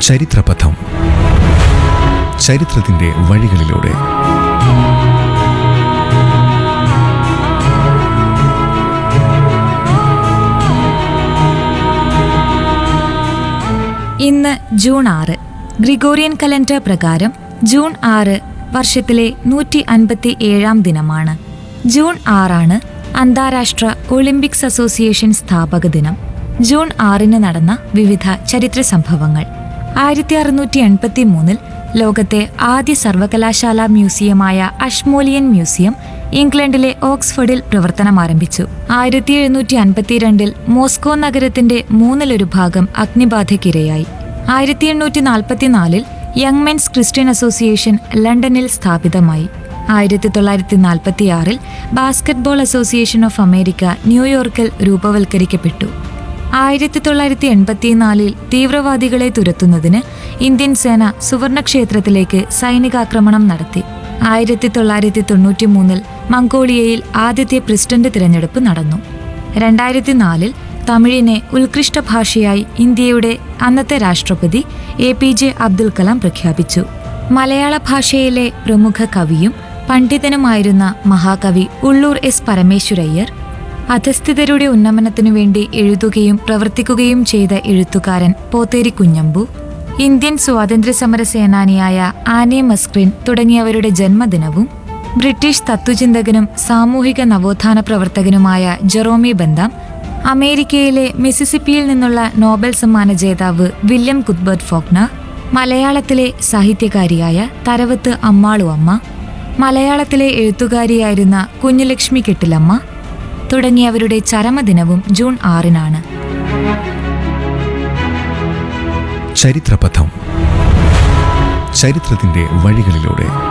ചരിത്രപഥം ചരിത്രത്തിന്റെ വഴികളിലൂടെ ഇന്ന് ജൂൺ ആറ് ഗ്രിഗോറിയൻ കലണ്ടർ പ്രകാരം ജൂൺ ആറ് വർഷത്തിലെ നൂറ്റി അൻപത്തി ഏഴാം ദിനമാണ് ജൂൺ ആറാണ് അന്താരാഷ്ട്ര ഒളിമ്പിക്സ് അസോസിയേഷൻ സ്ഥാപക ദിനം ജൂൺ ആറിന് നടന്ന വിവിധ ചരിത്ര സംഭവങ്ങൾ ആയിരത്തി അറുന്നൂറ്റി എൺപത്തി മൂന്നിൽ ലോകത്തെ ആദ്യ സർവകലാശാല മ്യൂസിയമായ അഷ്മോലിയൻ മ്യൂസിയം ഇംഗ്ലണ്ടിലെ ഓക്സ്ഫോർഡിൽ പ്രവർത്തനം ആരംഭിച്ചു ആയിരത്തി എഴുന്നൂറ്റി അൻപത്തിരണ്ടിൽ മോസ്കോ നഗരത്തിന്റെ മൂന്നിലൊരു ഭാഗം അഗ്നിബാധയ്ക്കിരയായി ആയിരത്തി എണ്ണൂറ്റി നാൽപ്പത്തിനാലിൽ യങ് മെൻസ് ക്രിസ്ത്യൻ അസോസിയേഷൻ ലണ്ടനിൽ സ്ഥാപിതമായി ആയിരത്തി തൊള്ളായിരത്തി നാൽപ്പത്തിയാറിൽ ബാസ്കറ്റ്ബോൾ അസോസിയേഷൻ ഓഫ് അമേരിക്ക ന്യൂയോർക്കിൽ രൂപവൽക്കരിക്കപ്പെട്ടു ആയിരത്തി തൊള്ളായിരത്തി എൺപത്തിനാലിൽ തീവ്രവാദികളെ തുരത്തുന്നതിന് ഇന്ത്യൻ സേന സുവർണക്ഷേത്രത്തിലേക്ക് സൈനികാക്രമണം നടത്തി ആയിരത്തി തൊള്ളായിരത്തി തൊണ്ണൂറ്റി മൂന്നിൽ മംഗോളിയയിൽ ആദ്യത്തെ പ്രസിഡന്റ് തിരഞ്ഞെടുപ്പ് നടന്നു രണ്ടായിരത്തി നാലിൽ തമിഴിനെ ഉത്കൃഷ്ട ഭാഷയായി ഇന്ത്യയുടെ അന്നത്തെ രാഷ്ട്രപതി A P J Abdul Kalam പ്രഖ്യാപിച്ചു മലയാള ഭാഷയിലെ പ്രമുഖ കവിയും പണ്ഡിതനുമായിരുന്ന മഹാകവി ഉള്ളൂർ എസ് പരമേശ്വരയ്യർ അധസ്ഥിതരുടെ ഉന്നമനത്തിനു വേണ്ടി എഴുതുകയും പ്രവർത്തിക്കുകയും ചെയ്ത എഴുത്തുകാരൻ പോത്തേരി കുഞ്ഞമ്പു ഇന്ത്യൻ സ്വാതന്ത്ര്യ സമര സേനാനിയായ ആനെ മസ്ക്രിൻ തുടങ്ങിയവരുടെ ജന്മദിനവും ബ്രിട്ടീഷ് തത്വചിന്തകനും സാമൂഹിക നവോത്ഥാന പ്രവർത്തകനുമായ ജെറോമി ബന്താം അമേരിക്കയിലെ മിസിസിപ്പിയിൽ നിന്നുള്ള നോബൽ സമ്മാന ജേതാവ് വില്യം കുത്ബർട്ട് ഫോക്ന മലയാളത്തിലെ സാഹിത്യകാരിയായ തരവത്ത് അമ്മാളു അമ്മ മലയാളത്തിലെ എഴുത്തുകാരിയായിരുന്ന കുഞ്ഞുലക്ഷ്മി കെട്ടിലമ്മ തുടങ്ങിയവരുടെ ചരമദിനവും ജൂൺ ആറിനാണ് ചരിത്രപഥം ചരിത്രത്തിന്റെ വഴികളിലൂടെ